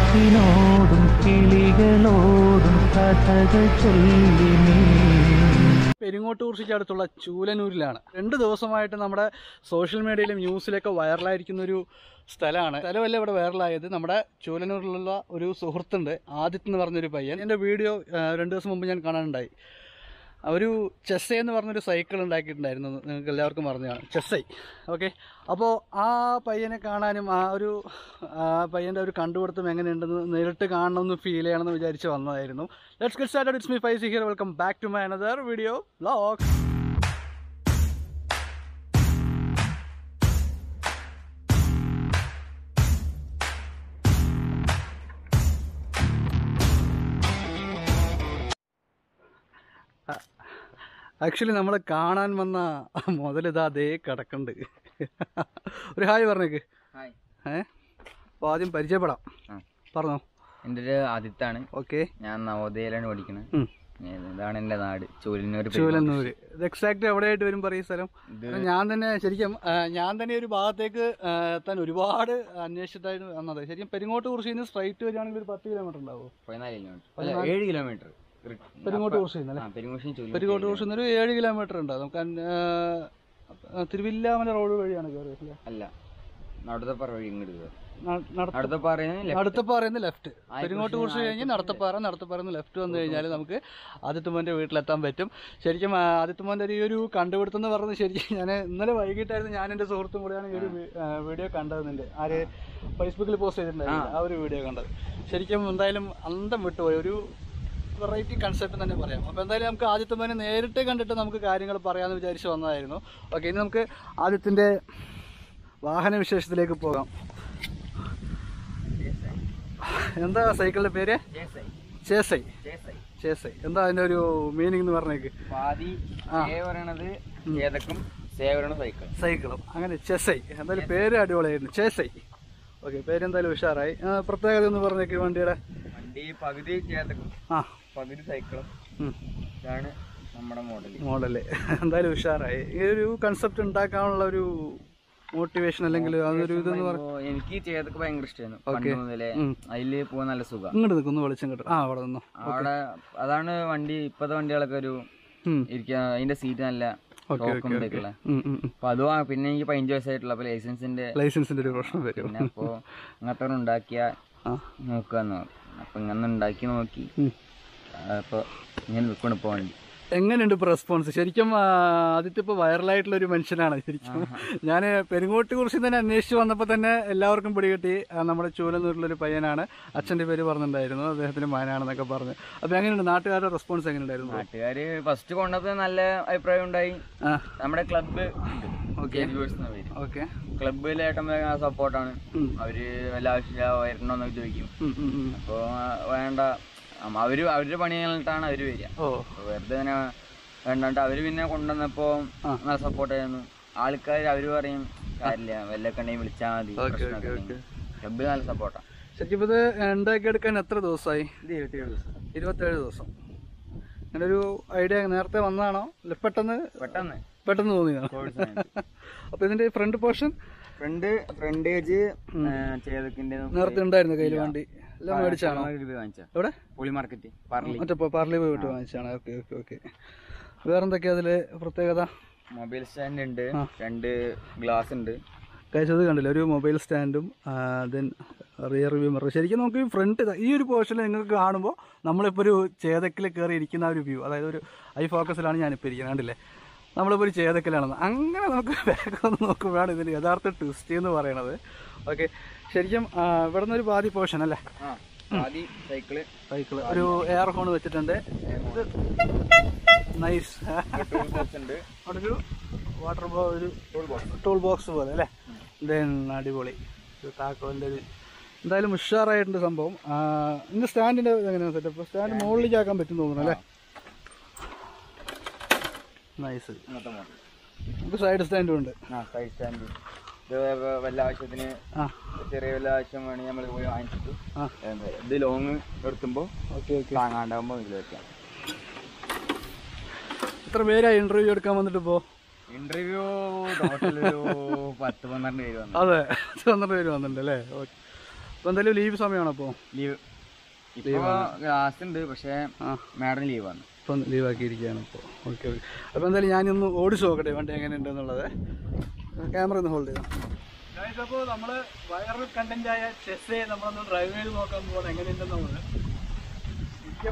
കാറ്റിനോടും കിളികളോടും കഥകൾ ചൊല്ലി നീ പെരിങ്ങോട്ടുകുറിശിക്ക് അടുത്തുള്ള ചൂലനൂരിലാണ് രണ്ട് ദിവസമായിട്ട് നമ്മുടെ സോഷ്യൽ മീഡിയയിലും ന്യൂസിലൊക്കെ വൈറലായിരിക്കുന്ന ഒരു സ്ഥലമാണ് സ്ഥലമല്ല ഇവിടെ വൈറലായത് നമ്മുടെ ചൂലനൂരിലുള്ള ഒരു സുഹൃത്തുണ്ട് ആദിത്യ എന്ന് പറഞ്ഞൊരു പയ്യൻ എൻ്റെ വീഡിയോ ആ, രണ്ട് ദിവസം മുമ്പ് ഞാൻ കാണാനുണ്ടായി ഒരു ചെസ്സൈ എന്ന് പറഞ്ഞൊരു സൈക്കിൾ ഉണ്ടാക്കിയിട്ടുണ്ടായിരുന്നു നിങ്ങൾക്ക് എല്ലാവർക്കും പറഞ്ഞതാണ് ചെസ്സൈ ഓക്കെ അപ്പോൾ ആ പയ്യനെ കാണാനും ആ ഒരു ആ പയ്യൻ്റെ ഒരു കണ്ടുപിടുത്തം എങ്ങനെയുണ്ടെന്ന് നേരിട്ട് കാണണമെന്ന് ഫീൽ ചെയ്യണമെന്ന് വിചാരിച്ച് വന്നതായിരുന്നു let's get started it's me Faizy here welcome back to my another video vlog actually നമ്മൾ കാണാൻ വന്ന മുതലിതാ അതേ കിടക്കുന്നുണ്ട് ഒരു ഹായ് പറഞ്ഞേക്ക് ഹായ് ഏ അപ്പോൾ ആദ്യം പരിചയപ്പെടാം ആ. പറഞ്ഞോ എൻ്റെ ഒരു ആദിത്താണ് ഓക്കെ ഞാൻ നവോദയയിലാണ് പഠിക്കുന്നത് ഉം. ഇതാണ് എൻ്റെ നാട് ചൂലിനൂർ ചൂലന്നൂര് ഇത് എക്സാക്ട് എവിടെയായിട്ട് വരും പറയും സ്ഥലം ഇത് കാരണം ഞാൻ തന്നെ ശരിക്കും ആ, ഞാൻ തന്നെ ഒരു ഭാഗത്തേക്ക് ആ, എത്താൻ ഒരുപാട് അന്വേഷിച്ചിട്ടായിരുന്നു വന്നത് ശരിക്കും പെരിങ്ങോട്ട് കുറിച്ച് നിന്ന് സ്ട്രൈറ്റ് വരികയാണെങ്കിൽ ഒരു പത്ത് കിലോമീറ്റർ ഉണ്ടാവും പതിനാല് കിലോമീറ്റർ അല്ല ഏഴ് കിലോമീറ്റർ പെരിങ്ങോട്ട് കുറിച്ച് നിന്ന് അല്ലേ പെരുങ്ങോഷൻ ചൂലി പെരിങ്ങോട്ട് കുറിച്ച് നിന്ന് ഒരു ഏഴ് കിലോമീറ്റർ ഉണ്ട് നമുക്ക് അൻ- ആ, തിരുവില്ലാമല റോഡ് വഴിയാണ് കയറിയത് അല്ലേ അല്ല നടത്തപ്പാറ വഴി ഇങ്ങോട്ട് കയറും ന- നടത്ത- നടത്തപ്പാറ നടത്തപ്പാറന്ന് ലെഫ്റ്റ് ആയിക്കോട്ടെ, പെരിങ്ങോട്ട് കുറിച്ച് കഴിഞ്ഞ് ആയിക്കോട്ടെ. നടത്തപ്പാറ നടത്തപ്പാറന്ന് ലെഫ്റ്റ് വന്നു കഴിഞ്ഞാൽ നമുക്ക് ആദിത്യമ്മൻ്റെ വീട്ടിലെത്താൻ പറ്റും ശരിക്കും ആ, ആദിത്യമ്മൻ്റെ ഈ ഒരു കണ്ടുപിടുത്തം എന്ന് പറയുന്നത് ശരിക്കും ഞാൻ ഇന്നലെ വൈകിട്ടായിരുന്നു ഞാൻ എൻ്റെ സുഹൃത്തും കൂടെയാണ് ഈ ഒരു വി- ആ, വീഡിയോ കണ്ടതിൻ്റെ ആര് ഫേസ്ബുക്കിൽ പോസ്റ്റ് ചെയ്തിട്ടുണ്ടായിരുന്നു ആ ഒരു വീഡിയോ കണ്ടത് ശരിക്കും എന്തായാലും അന്തം വിട്ടുപോയി ഒരു വെറൈറ്റി കൺസെപ്റ്റ് തന്നെ പറയാം അപ്പോൾ എന്തായാലും നമുക്ക് ആദിത്യമ്മനെ നേരിട്ട് കണ്ടിട്ട് നമുക്ക് കാര്യങ്ങൾ പറയാമെന്ന് വിചാരിച്ച് വന്നതായിരുന്നു ഓക്കെ ഇനി നമുക്ക് ആദിത്യൻ്റെ വാഹന വിശേഷത്തിലേക്ക് പോകാം എന്താ സൈക്കിളിന്റെ പേര് ചേസൈ ചേസൈ എന്താ അതിന്റെ ഒരു മീനിങ് എന്ന് പറഞ്ഞേക്ക് പാതി ആ. സേ പറയണത് ഏതൊക്കും സേ പറയണ സൈക്കിൾ സൈക്കിളും അങ്ങനെ ചെസൈ എന്തായാലും പേര് അടിപൊളിയായിരുന്നു ചേസൈ ഓക്കെ പേരെന്തായാലും ഉഷാറായി ആ, പ്രത്യേകത എന്ന് പറഞ്ഞേക്ക് വണ്ടിയുടെ വണ്ടി പകുതി ചേതക്കും ആ പകുതി സൈക്കിളും ഉം, ഇതാണ് നമ്മുടെ മോഡൽ മോഡല് എന്തായാലും ഉഷാറായി ഈ ഒരു കൺസെപ്റ്റ് ഉണ്ടാക്കാനുള്ള ഒരു മോട്ടിവേഷൻ അല്ലെങ്കിൽ അതൊരു ഇതെന്ന് പറഞ്ഞു എനിക്ക് ചേതക്ക് ഭയങ്കര ഇഷ്ടമായിരുന്നു പണ്ട് Okay. മുതലേ ഉം. അതില് പോകാൻ നല്ല സുഖം ഇങ്ങോട്ട് നിൽക്കുന്നു വെളിച്ചം കിട്ടും ആ അവിടെ നിന്നോ അവിടെ അതാണ് വണ്ടി ഇപ്പത്തെ വണ്ടികളൊക്കെ ഒരു ഉം, ഇരിക്കാൻ അതിന്റെ സീറ്റ് നല്ല ഓക്കെ ടോക്കും ഓക്കെ ഇതൊക്കെയുള്ള ഉം, ഉം, ഉം. അപ്പൊ അത് വാ- പിന്നെ എനിക്ക് പതിനഞ്ച് വയസ്സായിട്ടുള്ള അപ്പൊ ലൈസൻസിന്റെ ലൈസൻസിന്റെ ഒരു പ്രശ്നം വരും പിന്നെ അപ്പൊ അങ്ങനത്തെ ഒന്ന് ഉണ്ടാക്കിയ ആ നോക്കാന്ന് പറഞ്ഞു അപ്പൊ ഇങ്ങനെ ഉണ്ടാക്കി നോക്കി ഉം. അപ്പൊ ഇങ്ങനെ നിൽക്കണം ഇപ്പൊ വണ്ടി എങ്ങനെയുണ്ട് ഇപ്പോൾ റെസ്പോൺസ് ശരിക്കും ആ, ആദിത്യ ഇപ്പോൾ വൈറലായിട്ടുള്ള ഒരു മനുഷ്യനാണ് ശരിക്കും ഞാൻ പെരുങ്ങോട്ട് കുറിച്ച് തന്നെ അന്വേഷിച്ച് വന്നപ്പോൾ തന്നെ എല്ലാവർക്കും പിടികിട്ടി ആ, നമ്മുടെ ചൂലന്നൂരിലൊരു പയ്യനാണ് അച്ഛൻ്റെ പേര് പറഞ്ഞിട്ടുണ്ടായിരുന്നു അദ്ദേഹത്തിന് മകനാണെന്നൊക്കെ പറഞ്ഞു അപ്പോൾ എങ്ങനെയുണ്ട് നാട്ടുകാരുടെ റെസ്പോൺസ് എങ്ങനെയുണ്ടായിരുന്നു നാട്ടുകാര് ഫസ്റ്റ് കൊണ്ടപ്പോ നല്ല അഭിപ്രായം ഉണ്ടായി ആ നമ്മുടെ ക്ലബ്ബ് ഓക്കെ പേര് ഓക്കെ ക്ലബ്ബിലെ ഏട്ടന്മാർ സപ്പോർട്ടാണ് ഉം. അവര് വല്ല ആവശ്യമില്ല വരണോന്നൊക്കെ ചോദിക്കും ഉം, ഉം, ഉം. അപ്പൊ ആ, വേണ്ട അമ്മ അവര് അവരുടെ പണി കഴിഞ്ഞിട്ടാണ് അവര് വരിക ഓ അപ്പൊ വെറുതെ ഇങ്ങനെ വേണ്ടാണ്ട് അവര് പിന്നെ കൊണ്ടുവന്നപ്പോ ആ. നല്ല സപ്പോർട്ട് ആയിരുന്നു ആൾക്കാർ അവര് പറയും കാര്യമില്ല വല്ലൊക്കെ ഉണ്ടെങ്കിൽ വിളിച്ചാൽ മതി ഓക്കെ ഓക്കെ പ്രശ്നമൊക്കെ ഓക്കെ ഉണ്ടെങ്കിൽ. ക്ലബ്ബ് നല്ല സപ്പോർട്ടാണ് ശരിക്കും ഇപ്പോൾ ഇത് ഉണ്ടാക്കിയെടുക്കാൻ എത്ര ദിവസമായി ഇത് ഇരുപത്തിയേഴ് ദിവസം ഇരുപത്തേഴ് ദിവസം അങ്ങനെ ഒരു ഐഡിയ നേരത്തെ വന്നതാണോ അല്ല പെട്ടെന്ന് പെട്ടെന്ന് പെട്ടെന്ന് തോന്നിയതാണോ കോവിഡ് സമയത്ത് അപ്പോൾ ഇതിൻ്റെ ഫ്രണ്ട് പോർഷൻ ഫ്രണ്ട് ഫ്രണ്ടേജ് ചേതക്കിന്റെ നേരത്തെ ഉണ്ടായിരുന്നു കയ്യിൽ വണ്ടി എല്ലാം മേടിച്ചാണോ വാങ്ങിച്ച എവിടെ പുളി മാർക്കറ്റ് പാർലി മറ്റേ പ- പാർലി പോയിട്ട് വാങ്ങിച്ചാണ് ഓക്കെ ഓക്കെ ഓക്കെ വേറെന്തൊക്കെയാ അതില് പ്രത്യേകത മൊബൈൽ സ്റ്റാൻഡ് ഉണ്ട് ആ. രണ്ട് ഗ്ലാസ് ഉണ്ട് കഴിച്ചത് കണ്ടില്ല ഒരു മൊബൈൽ സ്റ്റാൻഡും ദെൻ റിയർ വ്യൂ മിറർ ശരിക്കും നമുക്ക് ഈ ഫ്രണ്ട് ഈ ഒരു പോർഷനിൽ നിങ്ങൾക്ക് കാണുമ്പോൾ നമ്മളിപ്പോൾ ഒരു ചേതക്കിൽ കയറി ഇരിക്കുന്ന ആ ഒരു വ്യൂ അതായത് ഒരു ഐ ഫോക്കസിലാണ് ഞാനിപ്പോൾ ഇരിക്കുന്നത് കണ്ടില്ലേ നമ്മളിപ്പോൾ ഒരു ചേതക്കിലാണെന്ന് അങ്ങനെ നമുക്ക് ബാക്ക് ഒന്ന് നോക്കുമ്പോഴാണ് ഇതിന് യഥാർത്ഥ ട്വിസ്റ്റ് എന്ന് പറയണത് ഓക്കെ ശരിക്കും ആ, ഇവിടെ നിന്ന് ഒരു പാതി പോർഷൻ അല്ലേ ആ ആദ്യ സൈക്കിള് സൈക്കിള് ഒരു എയർ ഹോൺ വെച്ചിട്ടുണ്ട് ഇത് നൈസ് ഉണ്ട് അവിടെ ഒരു വാട്ടർ ബോ ഒരു ടൂൾ ബോക്സ് ടൂൾ ബോക്സ് പോലെ അല്ലേ ദെൻ അടിപൊളി ഒരു താക്കോലിൻ്റെ ഒരു എന്തായാലും ഉഷാറായിട്ടുണ്ട് സംഭവം ആ, ഇന്ന് സ്റ്റാൻഡിൻ്റെ എങ്ങനെയാണ് സെറ്റപ്പ് സ്റ്റാൻഡ് മുകളിലേക്ക് ആക്കാൻ പറ്റും തോന്നുന്നു അല്ലേ നൈസ് ഇന്നത്തെ മോഡൽ നമുക്ക് സൈഡ് സ്റ്റാൻഡും ഉണ്ട് ആ സൈഡ് സ്റ്റാൻഡ് ഇത് വ- വല്ല ആവശ്യത്തിന് ആ ചെറിയ വല്ല ആവശ്യം വേണമെങ്കിൽ നമ്മൾ പോയി വാങ്ങിച്ചിട്ട് ആ എന്താ, ഇത് ലോങ് എടുത്തുമ്പോൾ ഓക്കെ ഓക്കെ താങ്ങാണ്ടാകുമ്പോൾ ഇതിൽ വെക്കാം എത്ര പേരായി ഇൻ്റർവ്യൂ എടുക്കാൻ വന്നിട്ട് ഇപ്പോൾ ഇന്റർവ്യൂ ടോട്ടൽ ഒരു പത്ത് പന്ത്രണ്ട് പേര് വന്നു അതെ പന്ത്രണ്ട് പേര് വന്നിട്ടുണ്ട് അല്ലേ ഓക്കെ അപ്പോൾ എന്തായാലും ലീവ് സമയമാണോ അപ്പോൾ ലീവ് ഇപ്പൊ ക്ലാസ് ഉണ്ട് പക്ഷെ ആ മാഡം ലീവാണ് ഇപ്പം ലീവാക്കിയിരിക്കുകയാണ് ഇപ്പോൾ ഓക്കെ ഓക്കെ അപ്പോൾ എന്തായാലും ഞാനൊന്ന് ഓടിച്ചു നോക്കട്ടെ വണ്ടി എങ്ങനെയുണ്ടെന്നുള്ളത് ക്യാമറ ഒന്ന് ഹോൾഡ് ചെയ്യാം അപ്പോൾ നമ്മൾ വൈറൽ കണ്ടന്റ് ആയ ചെസ്സെ നമ്മളൊന്ന് ഡ്രൈവ് ചെയ്ത് നോക്കാൻ പോകണം എങ്ങനെയുണ്ടെന്നുള്ളത് ശരിക്കും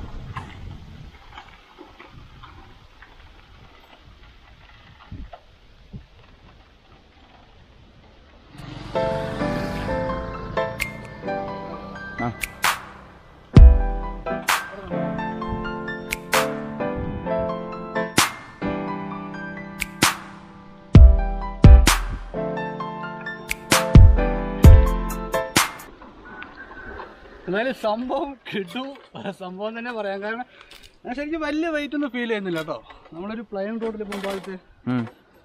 ആ എന്നാലും സംഭവം കിട്ടു സംഭവം തന്നെ പറയാം കാരണം ഞാൻ ശരിക്കും വലിയ വെയിറ്റ് ഒന്നും ഫീൽ ചെയ്യുന്നില്ല കേട്ടോ നമ്മളൊരു പ്ലെയിൻ റോഡിൽ പോകുമ്പോഴത്തെ ഉം.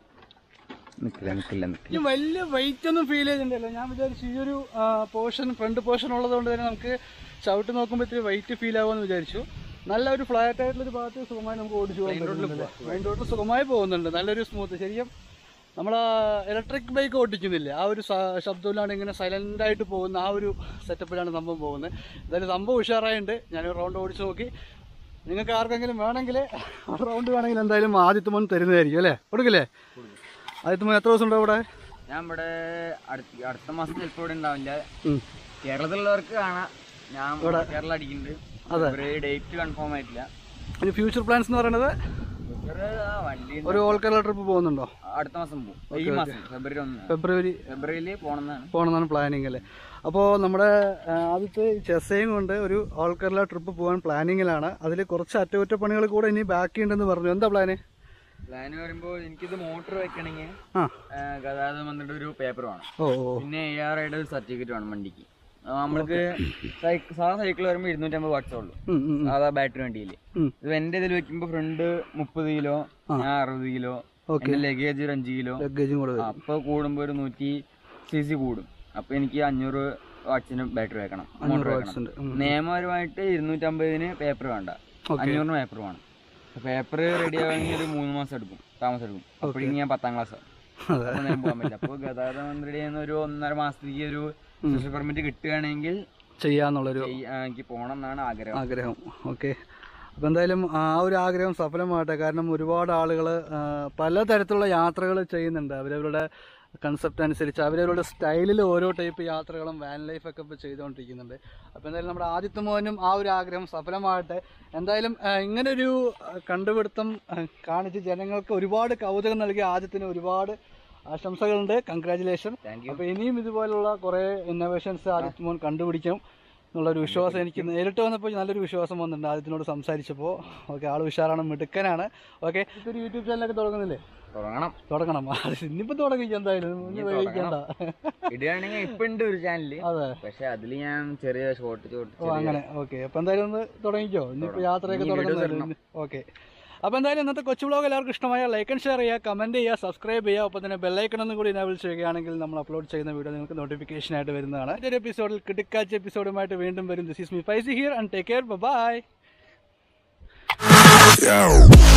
നിക്കില്ല നിക്കില്ല നിക്കില്ല ഈ വലിയ വെയിറ്റ് ഒന്നും ഫീൽ ചെയ്യുന്നുണ്ടല്ലോ ഞാൻ വിചാരിച്ചു ഈ ഒരു പോർഷൻ ഫ്രണ്ട് പോർഷൻ ഉള്ളതുകൊണ്ട് തന്നെ നമുക്ക് ചവിട്ട് നോക്കുമ്പോൾ ഇത്തിരി വെയിറ്റ് ഫീൽ ആവുമെന്ന് വിചാരിച്ചു നല്ല ഒരു ഫ്ലാറ്റ് ആയിട്ടുള്ള ഒരു ഭാഗത്ത് സുഖമായി നമുക്ക് ഓടിച്ചു പോകാൻ മെയിൻ റോഡിൽ സുഖമായി പോകുന്നുണ്ട് നല്ലൊരു സ്മൂത്ത് ശരിക്കും നമ്മൾ ഇലക്ട്രിക് ബൈക്ക് ഓടിക്കുന്നില്ല ആ ഒരു സ- ശബ്ദമില്ലാണ്ട് ഇങ്ങനെ സൈലൻ്റ് ആയിട്ട് പോകുന്ന ആ ഒരു സെറ്റപ്പിലാണ് സംഭവം പോകുന്നത് എന്തായാലും സംഭവം ഉഷാറായിട്ടുണ്ട് ഞാൻ റൗണ്ട് ഓടിച്ച് നോക്കി നിങ്ങൾക്ക് ആർക്കെങ്കിലും വേണമെങ്കിൽ റൗണ്ട് വേണമെങ്കിൽ എന്തായാലും ആദ്യത്തെ മോൻ തരുന്നതായിരിക്കും അല്ലേ കൊടുക്കില്ലേ ആദ്യത്തെ മോൻ എത്ര ദിവസം ഉണ്ടാവും ഇവിടെ ഞാൻ ഇവിടെ അടുത്ത അടുത്ത മാസം ചിലപ്പോൾ ഇവിടെ ഉണ്ടാവില്ല ഉം. കേരളത്തിലുള്ളവർക്ക് കാണാം ഞാൻ കേരളം അടിക്കുന്നുണ്ട് അതെ. ഫെബ്രുവരി ഡേറ്റ് കൺഫേം ആയിട്ടില്ല ഇനി ഫ്യൂച്ചർ പ്ലാൻസ് എന്ന് പറയുന്നത് ഫെബ്രുവരി ആ വണ്ടി ഒരു ഓൾ കേരള ട്രിപ്പ് പോകുന്നുണ്ടോ അടുത്ത മാസം പോകും ഈ മാസം ഫെബ്രുവരി ഒന്ന് ഫെബ്രുവരി ഫെബ്രുവരിയിൽ പോകണമെന്നാണ് പോകണമെന്നാണ് പ്ലാനിങ് അല്ലേ അപ്പോൾ നമ്മുടെ ആ, ആദ്യത്തെ ചെസ്സയും കൊണ്ട് ഒരു ഓൾ കേരള ട്രിപ്പ് പോകാൻ പ്ലാനിങ്ങിലാണ് അതിൽ കുറച്ച് അറ്റകുറ്റപ്പണികൾ കൂടെ ഇനി ബാക്കി ഉണ്ടെന്ന് പറഞ്ഞു എന്താ പ്ലാന് പ്ലാൻ വരുമ്പോൾ എനിക്കിത് മോട്ടർ വെക്കണമെങ്കിൽ ആ ഗതാഗതം വന്നിട്ട് ഒരു പേപ്പർ വേണം ഓ ഓ പിന്നെ എ ആർ ഐയുടെ ഒരു സർട്ടിഫിക്കറ്റ് വേണം വണ്ടിക്ക് ആ, നമ്മൾക്ക് സൈക്കിൾ സാധാ സൈക്കിൾ വരുമ്പോൾ ഇരുന്നൂറ്റമ്പത് വാട്ട്സേ ഉള്ളൂ ഉം, ഉം, ഉം. സാധാ ബാറ്ററി വണ്ടിയിൽ ഉം. ഇത് എൻ്റെ ഇതിൽ വെക്കുമ്പോൾ ഫ്രണ്ട് മുപ്പത് കിലോ ഞാൻ അറുപത് കിലോ Okay. എൻ്റെ ലഗേജ് ഒരു അഞ്ച് കിലോ ലഗേജും കൂടെ വരും അപ്പോൾ കൂടുമ്പോൾ ഒരു നൂറ്റി സി സി കൂടും അപ്പോൾ എനിക്ക് അഞ്ഞൂറ് വാട്ട്സിന് ബാറ്ററി വെക്കണം മോട്ടർ watts വെക്കണം ഉണ്ട്. ഉം. നിയമപരമായിട്ട് ഇരുന്നൂറ്റമ്പതിന് പേപ്പർ വേണ്ട അഞ്ഞൂറിന് പേപ്പർ വേണം പേപ്പർ റെഡി ആവണമെങ്കിൽ ഒരു മൂന്ന് മാസം എടുക്കും താമസം എടുക്കും അപ്പോഴേക്കും ഞാൻ പത്താം ക്ലാസ് അതെ അപ്പോൾ നേരം പോകാൻ പറ്റില്ല അപ്പോൾ ഗതാഗത മന്ത്രിയുടെ കയ്യിൽ നിന്ന് ഒരു ഒന്നര മാസത്തേക്ക് ഒരു സ്പെഷ്യൽ പെർമിറ്റ് കിട്ടുകയാണെങ്കിൽ ചെയ്യാന്നുള്ളൊരു ചെയ്യ- ആ, എനിക്ക് പോകണം എന്നാണ് ആഗ്രഹം ആഗ്രഹം ഓക്കെ അപ്പോൾ എന്തായാലും ആ ഒരു ആഗ്രഹം സഫലമാകട്ടെ കാരണം ഒരുപാട് ആളുകൾ പലതരത്തിലുള്ള യാത്രകൾ ചെയ്യുന്നുണ്ട് അവരവരുടെ കൺസെപ്റ്റ് അനുസരിച്ച് അവരവരുടെ സ്റ്റൈലിൽ ഓരോ ടൈപ്പ് യാത്രകളും വാൻ ലൈഫൊക്കെ ഇപ്പോൾ ചെയ്തുകൊണ്ടിരിക്കുന്നുണ്ട് അപ്പോൾ എന്തായാലും നമ്മുടെ ആദ്യത്തെ മോനും ആ ഒരു ആഗ്രഹം സഫലമാകട്ടെ എന്തായാലും ആ, ഇങ്ങനൊരു ആ, കണ്ടുപിടുത്തം ആ, കാണിച്ച് ജനങ്ങൾക്ക് ഒരുപാട് കൗതുകം നൽകിയ ആദ്യത്തിന് ഒരുപാട് ആശംസകളുണ്ട് കൺഗ്രാറ്റുലേഷൻ താങ്ക് യു അപ്പോൾ ഇനിയും ഇതുപോലുള്ള കുറേ ഇന്നോവേഷൻസ് ആദിത്യ മോൻ കണ്ടുപിടിക്കും എന്നുള്ളൊരു വിശ്വാസം എനിക്ക് നേരിട്ട് വന്നപ്പോൾ നല്ലൊരു വിശ്വാസം വന്നിട്ടുണ്ട് ആദ്യത്തിനോട് സംസാരിച്ചപ്പോൾ ഓക്കെ ആൾ ഉഷാറാണ് മിടുക്കനാണ് ഓക്കെ ഇതൊരു യൂട്യൂബ് ചാനലൊക്കെ തുടങ്ങുന്നില്ലേ തുടങ്ങണം തുടങ്ങണം ഇനിയിപ്പോൾ തുടങ്ങിക്കും എന്തായാലും ഇനി വൈകിക്കണ്ട ഇടുകയാണെങ്കിൽ ഇപ്പൊ ഉണ്ട് ഒരു ചാനല് അതെ പക്ഷെ അതിൽ ഞാൻ ചെറിയ ഷോർട്ട് ഷോർട്ട് ഓ അങ്ങനെ ഓക്കെ അപ്പോൾ എന്തായാലും ഒന്ന് തുടങ്ങിക്കോ ഇനിയിപ്പോൾ യാത്രയൊക്കെ ഇനി videos തുടങ്ങുന്നതല്ലേ ഓക്കെ അപ്പോൾ എന്തായാലും ഇന്നത്തെ കൊച്ചു വ്ളോഗ് എല്ലാവർക്കും ഇഷ്ടമായ ലൈക്ക് ആൻഡ് ഷെയർ ചെയ്യുക കമൻറ്റ് ചെയ്യുക സബ്സ്ക്രൈബ് ചെയ്യുക ഒപ്പം തന്നെ ബെല്ലൈക്കൺ ഒന്നും കൂടി എനേബിൾ ചെയ്യുകയാണെങ്കിൽ നമ്മൾ അപ്ലോഡ് ചെയ്യുന്ന വീഡിയോ നിങ്ങൾക്ക് നോട്ടിഫിക്കേഷൻ ആയിട്ട് വരുന്നതാണ് ഇതൊരു എപ്പിസോഡിൽ കിടക്കാച്ച എപ്പിസോഡുമായിട്ട് വീണ്ടും വരും this is me Faizy here and take care bye Yo.